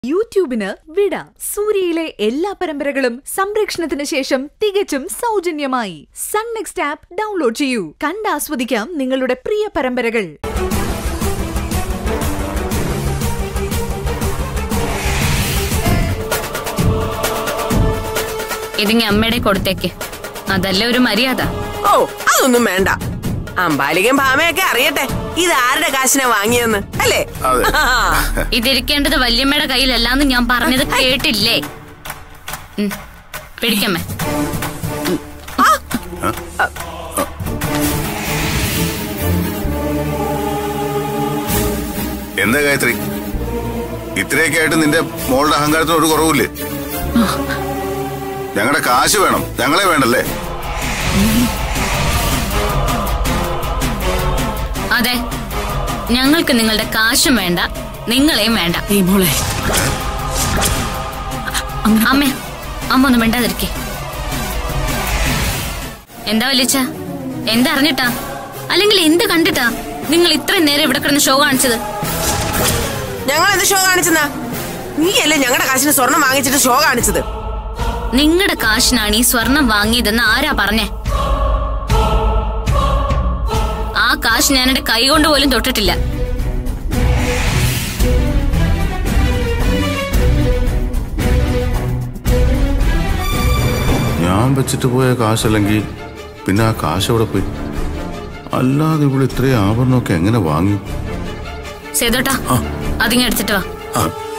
യൂട്യൂബിന് വിട സൂര്യയിലെ എല്ലാ പരമ്പരകളും സംരക്ഷണത്തിന് ശേഷം തികച്ചും സൗജന്യമായി സൺ നെക്സ്റ്റ് ആപ്പ് ഡൗൺലോഡ് ചെയ്യൂ കണ്ടാസ്വദിക്കാം നിങ്ങളുടെ പ്രിയ പരമ്പരകൾ ഇതിങ്ങ അമ്മയുടെ കൊടുത്തേക്ക് അതല്ലേ ഒരു മര്യാദ ഓ അതൊന്നും വേണ്ട അമ്പാലികൻ ഭാമയൊക്കെ അറിയട്ടെ ഇത് ആരുടെ കാശിനാ വാങ്ങിയെന്ന് അല്ലേ അതെ. ഇതിരിക്കേണ്ടത് വല്യമ്മയുടെ കയ്യിലല്ലാന്ന് ഞാൻ പറഞ്ഞത് കേട്ടില്ലേ ഉം, പിടിക്കമ്മേ എന്താ ഗായത്രി ഇത്രയൊക്കെ ആയിട്ട് നിന്റെ മോളുടെ അഹങ്കാരത്തിന് ഒരു കുറവില്ലേ ഞങ്ങളുടെ കാശ് വേണം ഞങ്ങളെ വേണ്ടല്ലേ അതെ ഞങ്ങൾക്ക് നിങ്ങളുടെ കാശും വേണ്ട നിങ്ങളെയും വേണ്ട ഏയ് മോളെ അമ്മ അമ്മ ഒന്നും മിണ്ടാതിരിക്കെ എന്താ വലിച്ച എന്താ അറിഞ്ഞിട്ടാ അല്ലെങ്കിൽ എന്ത് കണ്ടിട്ടാ നിങ്ങൾ ഇത്രയും നേരം ഇവിടെ കിടന്ന് ഷോ കാണിച്ചത് ഞങ്ങൾ എന്ത് ഷോ കാണിച്ചെന്നാ നീയല്ലേ ഞങ്ങളുടെ കാശിന് സ്വർണം വാങ്ങിച്ചിട്ട് ഷോ കാണിച്ചത് നിങ്ങളുടെ കാശിനാണ് ഈ സ്വർണം വാങ്ങിയതെന്ന് ആരാ പറഞ്ഞേ ആ കാശ് ഞാൻ എന്റെ കൈ കൊണ്ട് പോലും തൊട്ടിട്ടില്ല ഞാൻ വെച്ചിട്ട് പോയ കാശല്ലെങ്കിൽ പിന്നെ ആ കാശ് എവിടെ പോയി അല്ലാതെ ഇവിടെ ഇത്രയും ആഭരണമൊക്കെ എങ്ങനെ വാങ്ങി സേതോട്ടാ അതിങ്ങ എടുത്തിട്ട് വാ ആ,